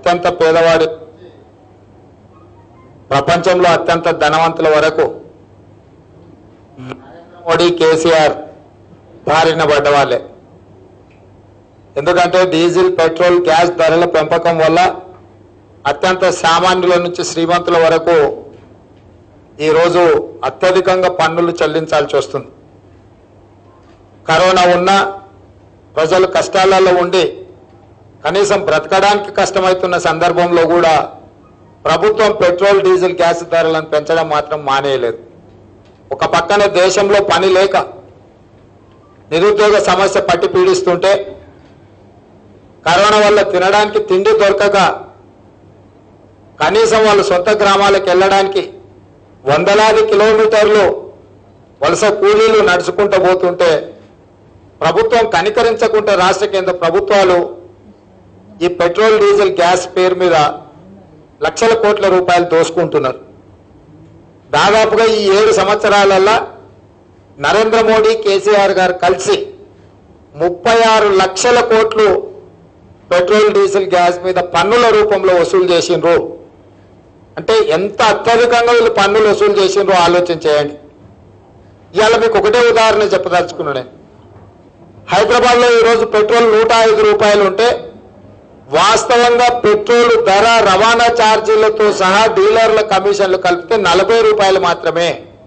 అత్యంత పేదవాడి ప్రపంచంలో అత్యంత ధనవంతుల వరకు నరేంద్ర మోడీ కేసీఆర్ బారిన పడ్డవాళ్ళే ఎందుకంటే డీజిల్ పెట్రోల్ గ్యాస్ ధరల పెంపకం వల్ల అత్యంత సామాన్యుల నుంచి శ్రీమంతుల వరకు ఈరోజు అత్యధికంగా పన్నులు చెల్లించాల్సి వస్తుంది కరోనా ఉన్న ప్రజలు కష్టాలలో ఉండి కనీసం బ్రతకడానికి కష్టమవుతున్న సందర్భంలో కూడా ప్రభుత్వం పెట్రోల్ డీజిల్ గ్యాస్ ధరలను పెంచడం మాత్రం మానేయలేదు ఒక పక్కన దేశంలో పని లేక నిరుద్యోగ సమస్య పట్టి పీడిస్తుంటే కరోనా వల్ల తినడానికి తిండి దొరకక కనీసం వాళ్ళ సొంత గ్రామాలకు వెళ్ళడానికి వందలాది కిలోమీటర్లు వలస కూలీలు నడుచుకుంటూ పోతుంటే ప్రభుత్వం కనికరించకుంటే రాష్ట్ర కేంద్ర ప్రభుత్వాలు ఈ పెట్రోల్ డీజిల్ గ్యాస్ పేరు మీద లక్షల కోట్ల రూపాయలు దోసుకుంటున్నారు దాదాపుగా ఈ ఏడు సంవత్సరాలల్లా నరేంద్ర మోడీ కేసీఆర్ గారు కలిసి ముప్పై ఆరు లక్షల కోట్లు పెట్రోల్ డీజిల్ గ్యాస్ మీద పన్నుల రూపంలో వసూలు చేసిండ్రు అంటే ఎంత అత్యధికంగా వీళ్ళు పన్నులు వసూలు చేసిండ్రో ఆలోచన చేయండి ఇవాళ మీకు ఒకటే ఉదాహరణ చెప్పదలుచుకున్నా నేను హైదరాబాద్లో ఈరోజు పెట్రోల్ నూట ఐదు రూపాయలు ఉంటే వాస్తవంగా పెట్రోల్ ధర రవాణా ఛార్జీలతో సహా డీలర్ల కమిషన్లు కలిపితే నలభై రూపాయలు మాత్రమే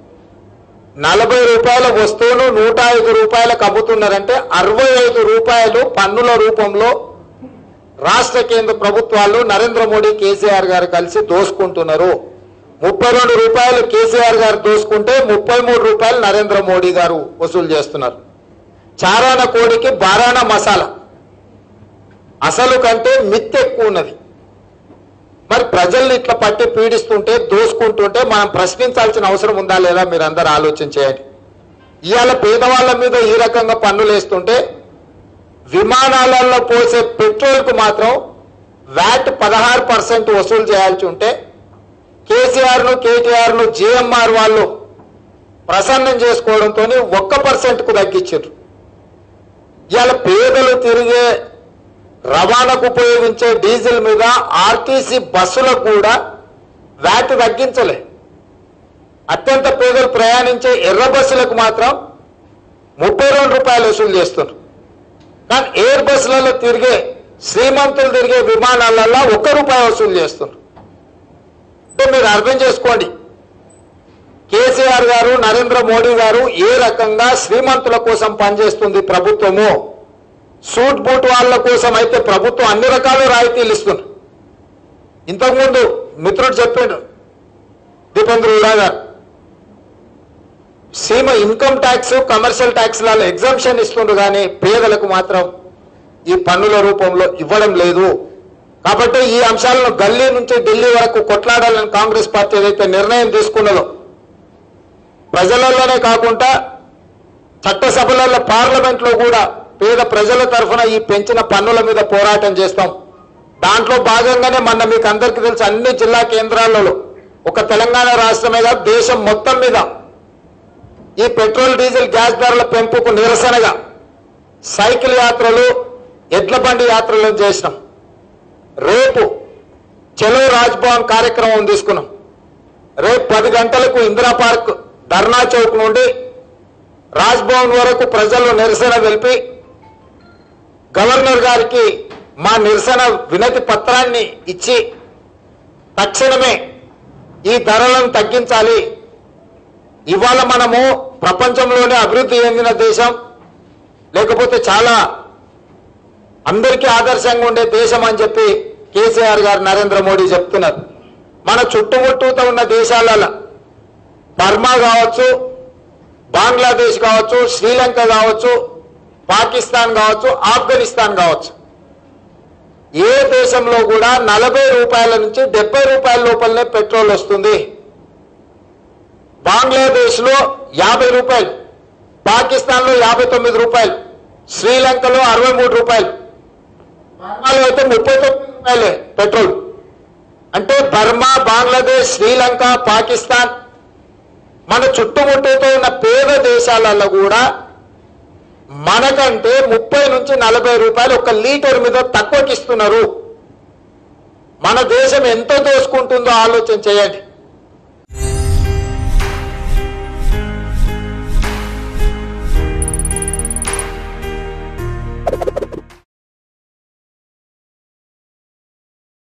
నలభై రూపాయల వస్తువును నూట ఐదు రూపాయలకు అమ్ముతున్నారంటే అరవై ఐదు రూపాయలు పన్నుల రూపంలో రాష్ట్ర కేంద్ర ప్రభుత్వాలు నరేంద్ర మోడీ కేసీఆర్ గారు కలిసి దోసుకుంటున్నారు ముప్పై రెండు రూపాయలు కేసీఆర్ గారు దోసుకుంటే ముప్పై మూడు రూపాయలు నరేంద్ర మోడీ గారు వసూలు చేస్తున్నారు చారాన కోడికి బారాన మసాలా అసలు కంటే మిత్ ఎక్కువ ఉన్నది మరి ప్రజల్ని ఇట్లా పట్టి పీడిస్తుంటే దోసుకుంటుంటే మనం ప్రశ్నించాల్సిన అవసరం ఉందా లేదా మీరు అందరు ఆలోచన చేయండి ఇవాళ పేదవాళ్ళ మీద ఈ రకంగా పన్నులు వేస్తుంటే విమానాలలో పోసే పెట్రోల్కు మాత్రం వ్యాట్ పదహారు పర్సెంట్ వసూలు చేయాల్సి ఉంటే కేసీఆర్ను కేటీఆర్ను జిఎంఆర్ వాళ్ళు ప్రసన్నం చేసుకోవడంతో ఒక్క పర్సెంట్కు తగ్గించారు ఇవాళ పేదలు తిరిగే రవాణాకు ఉపయోగించే డీజిల్ మీద ఆర్టీసీ బస్సులకు కూడా వ్యాట్ తగ్గించలే అత్యంత పేదలు ప్రయాణించే ఎర్ర బస్సులకు మాత్రం ముప్పై రెండు రూపాయలు వసూలు చేస్తున్నారు కానీ ఎయిర్ బస్సులలో తిరిగే శ్రీమంతులు తిరిగే విమానాలలో ఒక్క రూపాయి వసూలు చేస్తున్నారు అంటే మీరు అర్థం చేసుకోండి కేసీఆర్ గారు నరేంద్ర మోడీ గారు ఏ రకంగా శ్రీమంతుల కోసం పనిచేస్తుంది ప్రభుత్వము సూట్ బూట్ వాళ్ళ కోసం అయితే ప్రభుత్వం అన్ని రకాల రాయితీలు ఇస్తుంది ఇంతకుముందు మిత్రుడు చెప్పాడు దీపేంద్ర ఉడా గారు సీమ ఇన్కమ్ ట్యాక్స్ కమర్షియల్ ట్యాక్స్లలో ఎగ్జామ్షన్ ఇస్తుండ్రు కానీ పేదలకు మాత్రం ఈ పన్నుల రూపంలో ఇవ్వడం లేదు కాబట్టి ఈ అంశాలను గల్లీ నుంచి ఢిల్లీ వరకు కొట్లాడాలని కాంగ్రెస్ పార్టీ ఏదైతే నిర్ణయం తీసుకున్నదో ప్రజలలోనే కాకుండా చట్టసభలలో పార్లమెంట్లో కూడా పేద ప్రజల తరఫున ఈ పెంచిన పన్నుల మీద పోరాటం చేస్తాం దాంట్లో భాగంగానే మొన్న మీకు అందరికీ తెలుసు అన్ని జిల్లా కేంద్రాలలో ఒక తెలంగాణ రాష్ట్రమే కాదు దేశం మొత్తం మీద ఈ పెట్రోల్ డీజిల్ గ్యాస్ ధరల పెంపుకు నిరసనగా సైకిల్ యాత్రలు ఎడ్ల బండి యాత్రలు చేసినాం రేపు చలో రాజ్భవన్ కార్యక్రమం తీసుకున్నాం రేపు పది గంటలకు ఇందిరా పార్క్ ధర్నా చౌక్ నుండి రాజ్భవన్ వరకు ప్రజలు నిరసన తెలిపి గవర్నర్ గారికి మా నిరసన వినతి పత్రాన్ని ఇచ్చి తక్షణమే ఈ ధరలను తగ్గించాలి ఇవాళ మనము ప్రపంచంలోనే అభివృద్ధి చెందిన దేశం లేకపోతే చాలా అందరికీ ఆదర్శంగా ఉండే దేశం అని చెప్పి కేసీఆర్ గారు నరేంద్ర మోడీ చెప్తున్నారు మన చుట్టుముట్టుతో ఉన్న దేశాలలో బర్మా కావచ్చు బంగ్లాదేశ్ కావచ్చు శ్రీలంక కావచ్చు పాకిస్తాన్ కావచ్చు ఆఫ్ఘనిస్తాన్ కావచ్చు ఏ దేశంలో కూడా నలభై రూపాయల నుంచి డెబ్బై రూపాయల లోపలనే పెట్రోల్ వస్తుంది బంగ్లాదేశ్ లో యాభై రూపాయలు పాకిస్తాన్ లో యాభై తొమ్మిది రూపాయలు శ్రీలంకలో అరవై మూడు రూపాయలు బర్మాలో అయితే ముప్పై తొమ్మిది రూపాయలే పెట్రోల్ అంటే బర్మా బంగ్లాదేశ్ శ్రీలంక పాకిస్తాన్ మన చుట్టుముట్టుతో ఉన్న పేద దేశాలలో కూడా మనకంటే ముప్పై నుంచి నలభై రూపాయలు ఒక లీటర్ మీద తక్కువకి ఇస్తున్నారు మన దేశం ఎంత దోసుకుంటుందో ఆలోచన చేయండి